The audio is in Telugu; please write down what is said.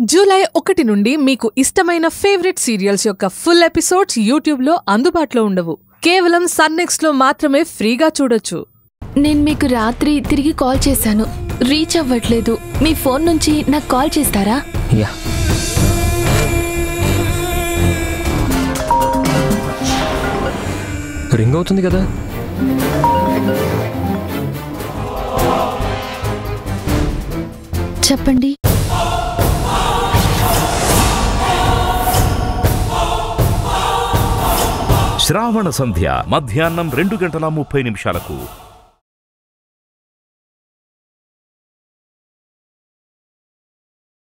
జూలై ఒకటి నుండి మీకు ఇష్టమైన ఫేవరెట్ సీరియల్స్ యొక్క ఫుల్ ఎపిసోడ్స్ యూట్యూబ్లో అందుబాటులో ఉండవు కేవలం సన్నెక్స్లో మాత్రమే ఫ్రీగా చూడొచ్చు నేను మీకు రాత్రి తిరిగి కాల్ చేశాను రీచ్ అవ్వట్లేదు మీ ఫోన్ నుంచి నాకు కాల్ చేస్తారా యా రింగ్ అవుతుంది కదా చెప్పండి శ్రావణ సంధ్య మధ్యాహ్నం రెండు గంటల ముప్పై నిమిషాలకు